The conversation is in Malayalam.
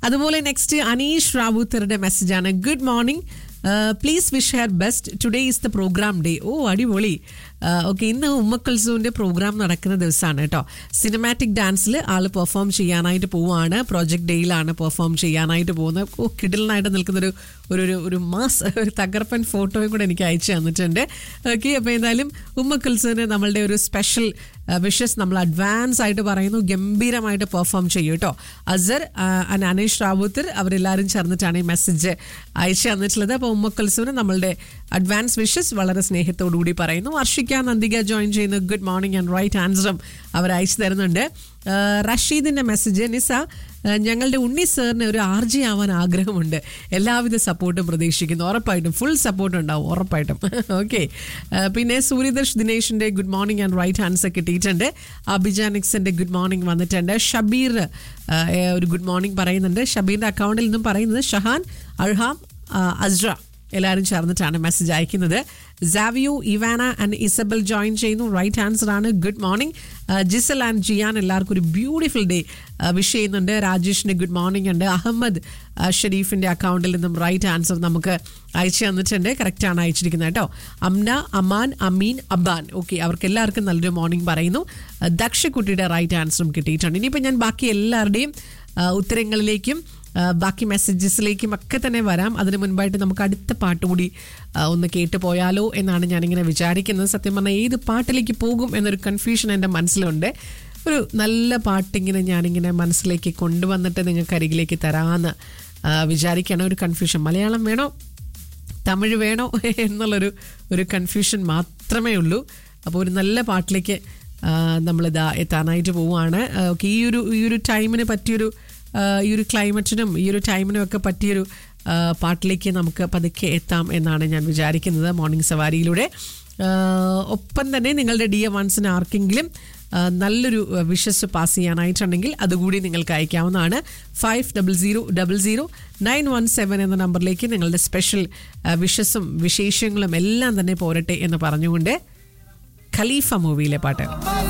അതുപോലെ നെക്സ്റ്റ് അനീഷ് റാവുത്തറുടെ മെസ്സേജാണ് good morning please wish her best today is the program day ഓ അടിപൊളി ഓക്കെ ഇന്ന് ഉമ്മക്കൽസുവിൻ്റെ പ്രോഗ്രാം നടക്കുന്ന ദിവസമാണ് കേട്ടോ സിനിമാറ്റിക് ഡാൻസിൽ ആൾ പെർഫോം ചെയ്യാനായിട്ട് പോവുകയാണ് പ്രോജക്റ്റ് ഡേയിലാണ് പെർഫോം ചെയ്യാനായിട്ട് പോകുന്നത് ഓ കിഡിലിനായിട്ട് നിൽക്കുന്നൊരു ഒരു ഒരു ഒരു മാസ് ഒരു തകർപ്പൻ ഫോട്ടോയും കൂടെ എനിക്ക് അയച്ചു തന്നിട്ടുണ്ട് ഓക്കെ അപ്പോൾ എന്തായാലും ഉമ്മക്കൽസുവിന് നമ്മളുടെ ഒരു സ്പെഷ്യൽ വിഷസ് നമ്മൾ അഡ്വാൻസ് ആയിട്ട് പറയുന്നു ഗംഭീരമായിട്ട് പെർഫോം ചെയ്യും കേട്ടോ അസർ ആൻഡ് അനീഷ് റാവുത്തർ അവരെല്ലാവരും ചേർന്നിട്ടാണ് ഈ മെസ്സേജ് അയച്ചു തന്നിട്ടുള്ളത് അപ്പോൾ ഉമ്മക്കൽസുവിന് നമ്മളുടെ അഡ്വാൻസ് വിഷസ് വളരെ സ്നേഹത്തോടു കൂടി പറയുന്നു വർഷിക്ക നന്ദിക ജോയിൻ ചെയ്യുന്നു ഗുഡ് മോർണിംഗ് ആൻഡ് റൈറ്റ് ആൻസറും അവർ അയച്ചു തരുന്നുണ്ട് ആ, റഷീദിന്റെ മെസ്സേജ് നിസ ആ, ഞങ്ങളുടെ ഉണ്ണി സാറിന് ഒരു ആർ ജി ആവാൻ ആഗ്രഹമുണ്ട് എല്ലാവിധ സപ്പോർട്ടും പ്രതീക്ഷിക്കുന്നു ഉറപ്പായിട്ടും ഫുൾ സപ്പോർട്ട് ഉണ്ടാവും ഉറപ്പായിട്ടും ഓക്കെ പിന്നെ സൂര്യദർശ് ദിനേഷിന്റെ good morning and right answer കിട്ടിയിട്ടുണ്ട് അഭിജാനിക്സിന്റെ ഗുഡ് മോർണിംഗ് വന്നിട്ടുണ്ട് ഷബീർ ആ, ഒരു ഗുഡ് മോർണിംഗ് പറയുന്നുണ്ട് ഷബീറിന്റെ അക്കൗണ്ടിൽ നിന്നും പറയുന്നത് ഷഹാൻ അർഹാം ആ, അസ്ര എല്ലാവരും ചേർന്നിട്ടാണ് മെസ്സേജ് അയക്കുന്നത് Savio Ivana and Isabel join ചെയ്യുന്നു റൈറ്റ് ആൻസർ ആണ് good morning Giselle and Jiyan എല്ലാവർക്കും ഒരു ബ്യൂട്ടിഫുൾ ഡേ വിഷ് ചെയ്യുന്നുണ്ട് രാജേഷിന് ഗുഡ് മോർണിംഗ് ഉണ്ട് അഹമ്മദ് ആ, ഷെരീഫിന്റെ അക്കൗണ്ടിൽ നിന്നും റൈറ്റ് ആൻസർ നമുക്ക് അയച്ചു തന്നിട്ടുണ്ട് കറക്റ്റാണ് അയച്ചിരിക്കുന്നത് കേട്ടോ അംന അമാൻ അമീൻ അബാൻ ഓക്കെ അവർക്ക് എല്ലാവർക്കും നല്ലൊരു മോർണിംഗ് പറയുന്നു ആ, ദക്ഷക്കുട്ടിയുടെ റൈറ്റ് ആൻസറും കിട്ടിയിട്ടുണ്ട് ഇനിയിപ്പോൾ ഞാൻ ബാക്കി എല്ലാവരുടെയും ആ, ഉത്തരങ്ങളിലേക്കും ആ, ബാക്കി മെസ്സേജസിലേക്കും ഒക്കെ തന്നെ വരാം അതിന് മുൻപായിട്ട് നമുക്ക് അടുത്ത പാട്ട് കൂടി ആ, ഒന്ന് കേട്ട് പോയാലോ എന്നാണ് ഞാനിങ്ങനെ വിചാരിക്കുന്നത് സത്യം പറഞ്ഞാൽ ഏത് പാട്ടിലേക്ക് പോകും എന്നൊരു കൺഫ്യൂഷൻ എൻ്റെ മനസ്സിലുണ്ട് ഒരു നല്ല പാട്ടിങ്ങനെ ഞാനിങ്ങനെ മനസ്സിലേക്ക് കൊണ്ടുവന്നിട്ട് നിങ്ങൾക്ക് അരികിലേക്ക് തരാമെന്ന് ആ, വിചാരിക്കണം ഒരു കൺഫ്യൂഷൻ മലയാളം വേണോ തമിഴ് വേണോ എന്നുള്ളൊരു ഒരു കൺഫ്യൂഷൻ മാത്രമേ ഉള്ളൂ അപ്പോൾ ഒരു നല്ല പാട്ടിലേക്ക് ആ, നമ്മളിതാ എത്താനായിട്ട് പോവുകയാണ് ആ, ഓക്കെ ഈ ഒരു ഈ ഒരു ടൈമിന് പറ്റിയൊരു ആ, ഈ ഒരു ക്ലൈമറ്റിനും ഈ ഒരു ടൈമിനും ഒക്കെ പറ്റിയൊരു ആ, പാട്ടിലേക്ക് നമുക്ക് പതുക്കെ എത്താം എന്നാണ് ഞാൻ വിചാരിക്കുന്നത് മോർണിംഗ് സവാരിയിലൂടെ ആ, ഒപ്പം തന്നെ നിങ്ങളുടെ ഡി എ വൺസിന് ആർക്കെങ്കിലും ആ, നല്ലൊരു വിഷസ് പാസ് ചെയ്യാനായിട്ടുണ്ടെങ്കിൽ അതുകൂടി നിങ്ങൾക്ക് അയക്കാവുന്നതാണ് five double zero double zero nine one seven എന്ന നമ്പറിലേക്ക് നിങ്ങളുടെ സ്പെഷ്യൽ വിഷസും വിശേഷങ്ങളും എല്ലാം തന്നെ പോരട്ടെ എന്ന് പറഞ്ഞുകൊണ്ട് ഖലീഫ മൂവിയിലെ പാട്ട്